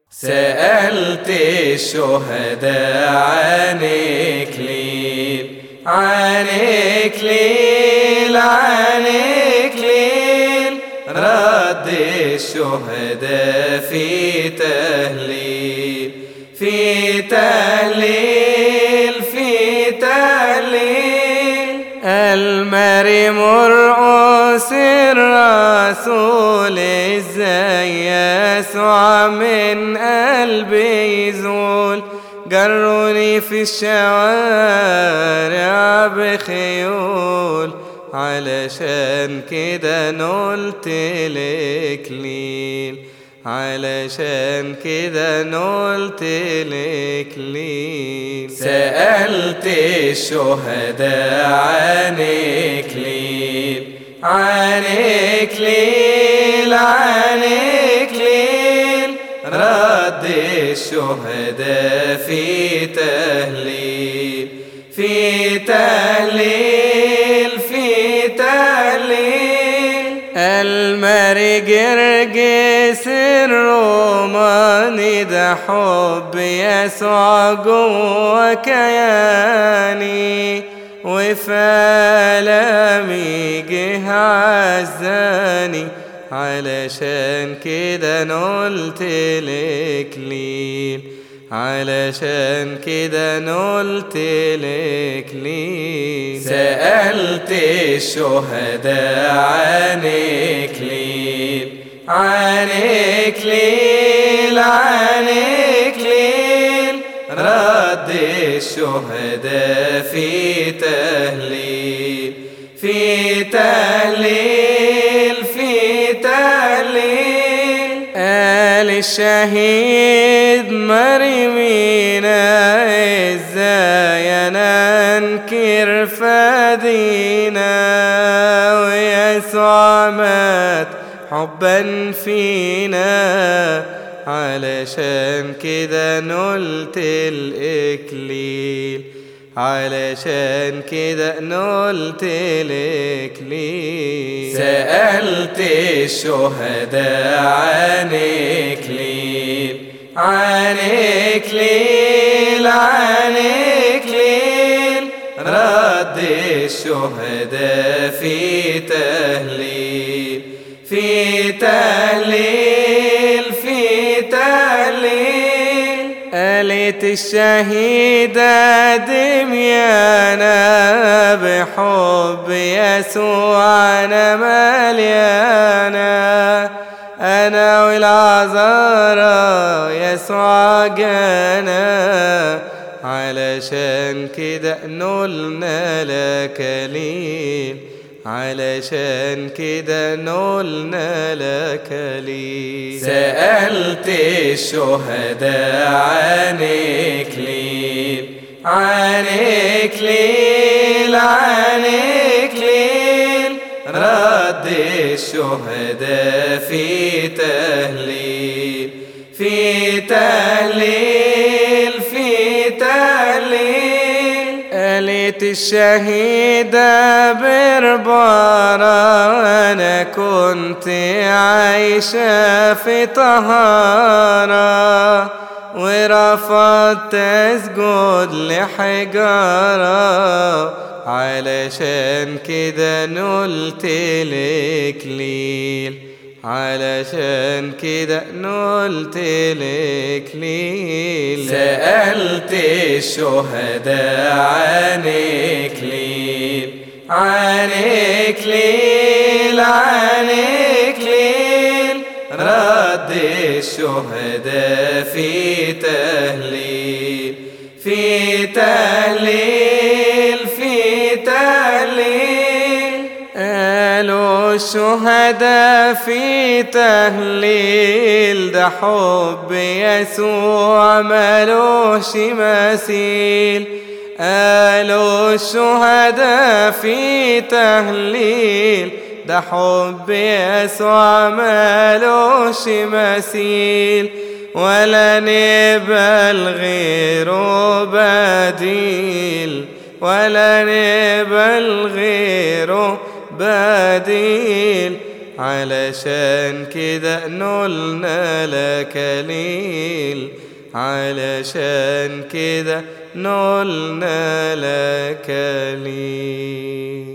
سألت الشهداء عن إكليل عن إكليل عن إكليل رد الشهداء في تهليل في تهليل في تهليل المريم مرؤوس الرسول ازاي يسوع من قلبي يزول جروني في الشوارع بخيول علشان كده نلت الإكليل علشان كده نلت الإكليل سألت الشهداء عن إكليل عن إكليل عن إكليل رد الشهداء في تهليل في تهليل في تهليل المري جرجس الروماني ده حب يسوع جوا كياني وفلامي جه عزاني علشان كده نلت الإكليل علشان كده نلت الإكليل سألت الشهداء عن إكليل عن إكليل عن إكليل رد الشهداء في تهليل في تهليل في تهليل قال الشهيد مريمينا ازاي انا انكر فدينا ويسوع مات حبا فينا علشان كده نلت الإكليل علشان كده نلت الإكليل سألت الشهداء عن إكليل عن إكليل عن إكليل رد الشهداء في تهليل في تهليل في تهليل قالت الشهيدة دميانا بحب يسوع أنا مليانا أنا والعذارى يسوع جانا علشان كده نلنا لكليل علشان كده نلنا لك لي سألت الشهداء عن إكليل عن إكليل عن إكليل رد الشهداء في تهليل في تهليل في تهليل قالت الشهيدة بربارة أنا كنت عايشة في طهارة ورفضت أسجد لحجارة علشان كده نلت الإكليل علشان كده نلت الإكليل سألت الشهداء عن إكليل عن إكليل عن إكليل رد الشهداء في تهليل في تهليل في تهليل قالوا الشهداء في تهليل ده حب يسوع ملوش مثيل قالوا الشهداء في تهليل ده حب يسوع ملوش مثيل ولا نبال غيره بديل ولا نبال غيره بديل علشان كده نولنا لك ليل علشان كده نولنا لك ليل